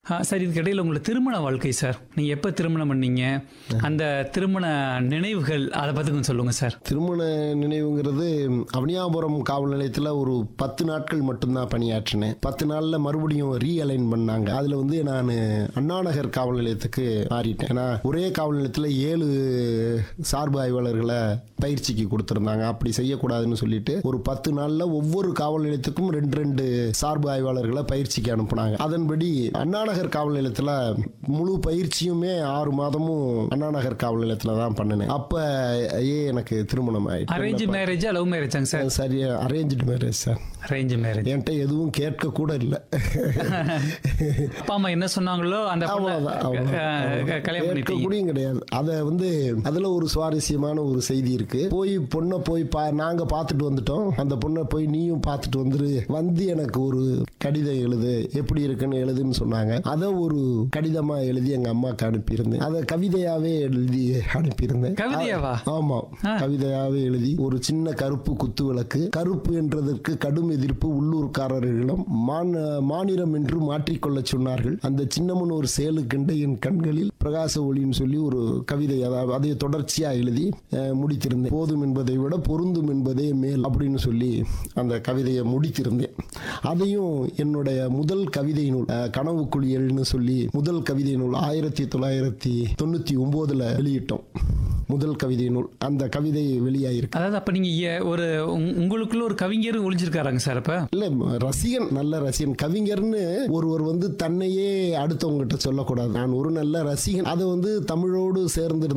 ஆ, sir இதுக்கு இடையில உங்களோட திருமண வாழ்க்கை சார் நீங்க எப்ப திருமணம் பண்ணீங்க அந்த திருமண நினைவுகள் அதை பத்தி கொஞ்சம் சொல்லுங்க சார் திருமண நினைவுங்கிறது அவனியாபுரம் காவல் நிலையத்தில் ஒரு பத்து நாட்கள் மட்டும்தான் பணியாற்றினேன் பத்து நாளில் மறுபடியும் ரீஅலைன் பண்ணாங்க அதில் வந்து நான் அண்ணாநகர் காவல் நிலையத்துக்கு மாறிட்டேன் ஏன்னா ஒரே காவல் நிலையத்தில் ஏழு சார்பு ஆய்வாளர்களை பயிற்சிக்கு கொடுத்துருந்தாங்க அப்படி செய்யக்கூடாதுன்னு சொல்லிட்டு ஒரு பத்து நாளில் ஒவ்வொரு காவல் நிலையத்துக்கும் ரெண்டு ரெண்டு சார்பு ஆய்வாளர்களை பயிற்சிக்கு அனுப்புனாங்க அதன்படி அண்ணாநகர் காவல் நிலையத்தில் முழு பயிற்சியுமே ஆறு மாதமும் அண்ணாநகர் காவல் நிலையத்தில் தான் பண்ணினேன் அப்போ ஏ எனக்கு திருமணம் ஆயிடுச்சு அரேஞ்ச் மேரேஜா லவ் மேரேஜாங்க சார் சரி arrange marriage sir arrange marriage என்கிட்ட எதுவும் கேட்க கூட இல்லை அப்பா அம்மா என்ன சொன்னாங்களோ அந்த பொண்ணை, அவ்வளவுதான், அவ்வளவுதான். அஹ், க- கல்யாணம் பண்ணிட்டீங்க கேட்கக்கூடியும் கிடையாது அதை வந்து அதுல ஒரு சுவாரஸ்யமான ஒரு செய்தி இருக்கு போய் பொண்ணை போய் பா நாங்க பார்த்துட்டு வந்துட்டோம் அந்த பொண்ணை போய் நீயும் பார்த்துட்டு வந்துரு வந்து எனக்கு ஒரு கடிதம் எழுது எப்படி இருக்குன்னு எழுதுன்னு சொன்னாங்க அதை ஒரு கடிதமா எழுதி எங்க அம்மாக்கு அனுப்பியிருந்தேன் அதை கவிதையாவே எழுதி அனுப்பியிருந்தேன் கவிதையாவா? ஆமா கவிதையாவே எழுதி ஒரு சின்ன கருப்பு குத்து விளக்கு கருப்பு என்றதற்கு கடும் எதிர்ப்பு உள்ளூர்காரர்களிடம் மான- மாநிலம் என்று மாற்றிக்கொள்ள சொன்னார்கள் அந்த சின்னமன் ஒரு சேலுக்கெண்டு என் கண்களில் பிரகாச ஒளின்னு சொல்லி ஒரு கவிதை அதாவது அதை தொடர்ச்சியா எழுதி அஹ், முடித்திருந்தேன் போதும் என்பதை விட பொருந்தும் என்பதே மேல் அப்படின்னு சொல்லி அந்த கவிதையை முடித்திருந்தேன் அதையும் என்னுடைய முதல் கவிதை நூல் அஹ், கனவு குளியல்னு சொல்லி முதல் கவிதை நூல் ஆயிரத்தி தொள்ளாயிரத்தி தொண்ணூத்தி ஒன்பதுல வெளியிட்டோம் முதல் கவிதை நூல் அந்த கவிதை வெளியாயிருக்கு அதாவது அப்ப நீங்க ஏ- ஒரு உங்க- உங்களுக்குள்ள ஒரு கவிஞர் ஒளிஞ்சிருக்காராங்க சார் அப்ப இல்ல ரசிகன் நல்ல ரசிகன் கவிஞர்னு ஒருவர் வந்து தன்னையே அடுத்தவங்ககிட்ட சொல்லக்கூடாது நான் ஒரு நல்ல ரசிகன் அதை வந்து தமிழோடு சேர்ந்து